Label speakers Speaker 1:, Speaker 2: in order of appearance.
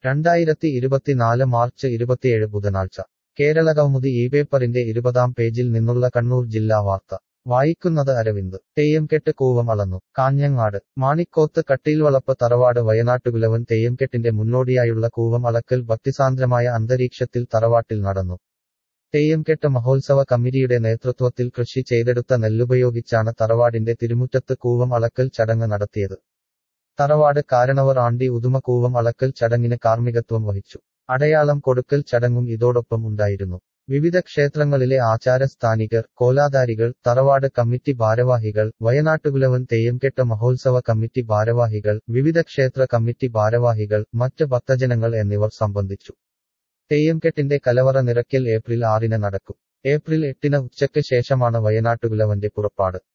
Speaker 1: രണ്ടായിരത്തി ഇരുപത്തിനാല് മാർച്ച് ഇരുപത്തിയേഴ് ബുധനാഴ്ച കേരള കൗമുദി ഈ പേപ്പറിന്റെ ഇരുപതാം പേജിൽ നിന്നുള്ള കണ്ണൂർ ജില്ലാ വാർത്ത വായിക്കുന്നത് അരവിന്ദ് തെയ്യംകെട്ട് കൂവം അളന്നു കാഞ്ഞങ്ങാട് മാണിക്കോത്ത് കട്ടിൽവളപ്പ് തറവാട് വയനാട്ടുകുലവൻ തെയ്യംകെട്ടിന്റെ മുന്നോടിയായുള്ള കൂവം അളക്കൽ ഭക്തിസാന്ദ്രമായ അന്തരീക്ഷത്തിൽ തറവാട്ടിൽ നടന്നു തെയ്യംകെട്ട് മഹോത്സവ കമ്മിറ്റിയുടെ നേതൃത്വത്തിൽ കൃഷി ചെയ്തെടുത്ത നെല്ലുപയോഗിച്ചാണ് തറവാടിന്റെ തിരുമുറ്റത്ത് കൂവം അളക്കൽ ചടങ്ങ് നടത്തിയത് തറവാട് കാരണവർ ആണ്ടി ഉദുമ കൂവം അളക്കൽ ചടങ്ങിന് കാർമ്മികത്വം വഹിച്ചു അടയാളം കൊടുക്കൽ ചടങ്ങും ഇതോടൊപ്പം ഉണ്ടായിരുന്നു വിവിധ ക്ഷേത്രങ്ങളിലെ ആചാരസ്ഥാനികർ കോലാധാരികൾ തറവാട് കമ്മിറ്റി ഭാരവാഹികൾ വയനാട്ടുകുലവൻ തെയ്യംകെട്ട് മഹോത്സവ കമ്മിറ്റി ഭാരവാഹികൾ വിവിധ ക്ഷേത്ര കമ്മിറ്റി ഭാരവാഹികൾ മറ്റ് ഭക്തജനങ്ങൾ എന്നിവർ സംബന്ധിച്ചു തെയ്യംകെട്ടിന്റെ കലവറ നിറയ്ക്കൽ ഏപ്രിൽ ആറിന് നടക്കും ഏപ്രിൽ എട്ടിന് ഉച്ചയ്ക്ക് ശേഷമാണ് വയനാട്ടുകുലവന്റെ പുറപ്പാട്